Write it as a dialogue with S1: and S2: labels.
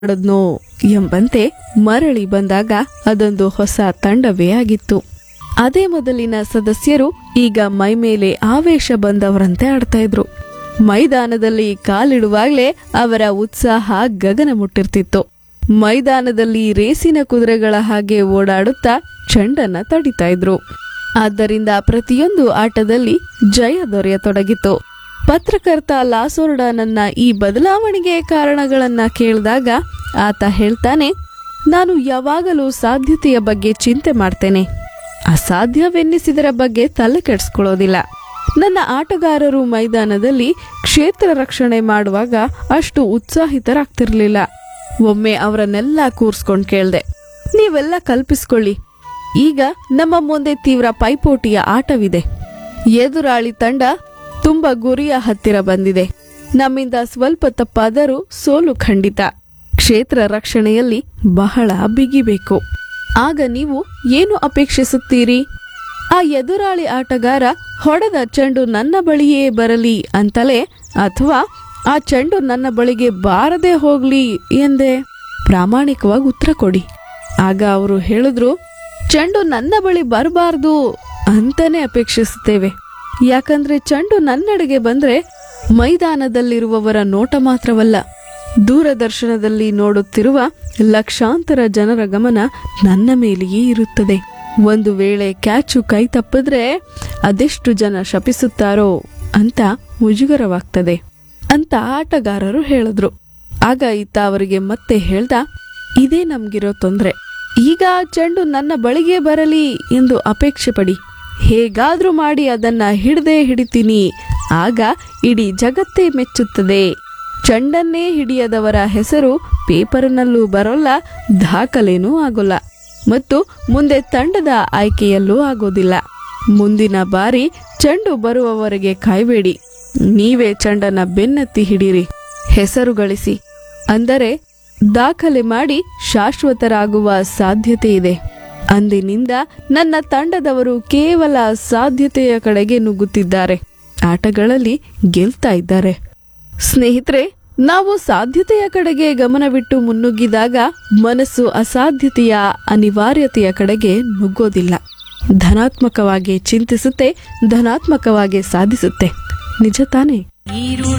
S1: ಮಾಡಿದ್ನೋ ಎಂಬಂತೆ ಮರಳಿ ಬಂದಾಗ ಅದೊಂದು ಹೊಸ ತಂಡವೇ ಆಗಿತ್ತು ಅದೇ ಮೊದಲಿನ ಸದಸ್ಯರು ಈಗ ಮೈಮೇಲೆ ಆವೇಶ ಬಂದವರಂತೆ ಆಡ್ತಾ ಇದ್ರು ಮೈದಾನದಲ್ಲಿ ಕಾಲಿಡುವಾಗ್ಲೇ ಅವರ ಉತ್ಸಾಹ ಗಗನ ಮುಟ್ಟಿರ್ತಿತ್ತು ಮೈದಾನದಲ್ಲಿ ರೇಸಿನ ಕುದುರೆಗಳ ಹಾಗೆ ಓಡಾಡುತ್ತಾ ಚೆಂಡನ್ನ ತಡಿತಾ ಇದ್ರು ಆದ್ದರಿಂದ ಪ್ರತಿಯೊಂದು ಆಟದಲ್ಲಿ ಜಯ ದೊರೆಯತೊಡಗಿತು ಪತ್ರಕರ್ತ ಲಾಸೋರ್ಡ ನನ್ನ ಈ ಬದಲಾವಣೆಗೆ ಕಾರಣಗಳನ್ನ ಕೇಳಿದಾಗ ಆತ ಹೇಳ್ತಾನೆ ನಾನು ಯಾವಾಗಲೂ ಸಾಧ್ಯತೆಯ ಬಗ್ಗೆ ಚಿಂತೆ ಮಾಡ್ತೇನೆ ಅಸಾಧ್ಯವೆನ್ನಿಸಿದರ ಬಗ್ಗೆ ತಲೆ ಕೆಡಿಸ್ಕೊಳ್ಳೋದಿಲ್ಲ ನನ್ನ ಆಟಗಾರರು ಮೈದಾನದಲ್ಲಿ ಕ್ಷೇತ್ರ ರಕ್ಷಣೆ ಮಾಡುವಾಗ ಅಷ್ಟು ಉತ್ಸಾಹಿತರಾಗ್ತಿರ್ಲಿಲ್ಲ ಒಮ್ಮೆ ಅವರನ್ನೆಲ್ಲ ಕೂರ್ಸ್ಕೊಂಡ್ ಕೇಳ್ದೆ ನೀವೆಲ್ಲ ಕಲ್ಪಿಸ್ಕೊಳ್ಳಿ ಈಗ ನಮ್ಮ ಮುಂದೆ ತೀವ್ರ ಪೈಪೋಟಿಯ ಆಟವಿದೆ ಎದುರಾಳಿ ತಂಡ ತುಂಬಾ ಗುರಿಯ ಹತ್ತಿರ ಬಂದಿದೆ ನಮ್ಮಿಂದ ಸ್ವಲ್ಪ ತಪ್ಪಾದರೂ ಸೋಲು ಖಂಡಿತ ಕ್ಷೇತ್ರ ರಕ್ಷಣೆಯಲ್ಲಿ ಬಹಳ ಬಿಗಿಬೇಕು ಆಗ ನೀವು ಏನು ಅಪೇಕ್ಷಿಸುತ್ತೀರಿ ಆ ಎದುರಾಳಿ ಆಟಗಾರ ಹೊಡೆದ ಚೆಂಡು ನನ್ನ ಬಳಿಯೇ ಬರಲಿ ಅಂತಲೇ ಅಥವಾ ಆ ಚೆಂಡು ನನ್ನ ಬಳಿಗೆ ಬಾರದೆ ಹೋಗ್ಲಿ ಎಂದೆ ಪ್ರಾಮಾಣಿಕವಾಗಿ ಉತ್ತರ ಕೊಡಿ ಆಗ ಅವರು ಹೇಳಿದ್ರು ಚೆಂಡು ನನ್ನ ಬಳಿ ಬರಬಾರ್ದು ಅಂತಾನೆ ಅಪೇಕ್ಷಿಸುತ್ತೇವೆ ಯಾಕಂದ್ರೆ ಚೆಂಡು ನನ್ನೆಡೆಗೆ ಬಂದ್ರೆ ಮೈದಾನದಲ್ಲಿರುವವರ ನೋಟ ಮಾತ್ರವಲ್ಲ ದೂರದರ್ಶನದಲ್ಲಿ ನೋಡುತ್ತಿರುವ ಲಕ್ಷಾಂತರ ಜನರ ಗಮನ ನನ್ನ ಮೇಲೆಯೇ ಇರುತ್ತದೆ ಒಂದು ವೇಳೆ ಕ್ಯಾಚು ಕೈ ತಪ್ಪಿದ್ರೆ ಅದೆಷ್ಟು ಜನ ಶಪಿಸುತ್ತಾರೋ ಅಂತ ಮುಜುಗರವಾಗ್ತದೆ ಅಂತ ಆಟಗಾರರು ಹೇಳಿದ್ರು ಆಗ ಈತ ಅವರಿಗೆ ಮತ್ತೆ ಹೇಳ್ದ ಇದೇ ನಮ್ಗಿರೋ ತೊಂದ್ರೆ ಈಗ ಆ ಚೆಂಡು ನನ್ನ ಬಳಿಗೆ ಬರಲಿ ಎಂದು ಅಪೇಕ್ಷೆ ಪಡಿ ಹೇಗಾದ್ರೂ ಮಾಡಿ ಅದನ್ನ ಹಿಡ್ದೇ ಹಿಡಿತೀನಿ ಆಗ ಇಡೀ ಜಗತ್ತೇ ಮೆಚ್ಚುತ್ತದೆ ಚೆಂಡನ್ನೇ ಹಿಡಿಯದವರ ಹೆಸರು ಪೇಪರ್ನಲ್ಲೂ ಬರೋಲ್ಲ ದಾಖಲೇನೂ ಆಗೋಲ್ಲ ಮತ್ತು ಮುಂದೆ ತಂಡದ ಆಯ್ಕೆಯಲ್ಲೂ ಆಗೋದಿಲ್ಲ ಮುಂದಿನ ಬಾರಿ ಚೆಂಡು ಬರುವವರೆಗೆ ಕಾಯ್ಬೇಡಿ ನೀವೇ ಚೆಂಡನ್ನ ಬೆನ್ನತ್ತಿ ಹಿಡೀರಿ ಹೆಸರು ಗಳಿಸಿ ಅಂದರೆ ದಾಖಲೆ ಮಾಡಿ ಶಾಶ್ವತರಾಗುವ ಸಾಧ್ಯತೆ ಇದೆ ಅಂದಿನಿಂದ ನನ್ನ ತಂಡದವರು ಕೇವಲ ಸಾಧ್ಯತೆಯ ಕಡೆಗೆ ನುಗ್ಗುತ್ತಿದ್ದಾರೆ ಆಟಗಳಲ್ಲಿ ಗೆಲ್ತಾ ಇದ್ದಾರೆ ಸ್ನೇಹಿತರೆ ನಾವು ಸಾಧ್ಯತೆಯ ಕಡೆಗೆ ಗಮನವಿಟ್ಟು ಮುನ್ನುಗ್ಗಿದಾಗ ಮನಸ್ಸು ಅಸಾಧ್ಯತೆಯ ಅನಿವಾರ್ಯತೆಯ ಕಡೆಗೆ ನುಗ್ಗೋದಿಲ್ಲ ಧನಾತ್ಮಕವಾಗಿ ಚಿಂತಿಸುತ್ತೆ ಧನಾತ್ಮಕವಾಗಿ ಸಾಧಿಸುತ್ತೆ ನಿಜ ತಾನೇ
S2: ಈರುಳ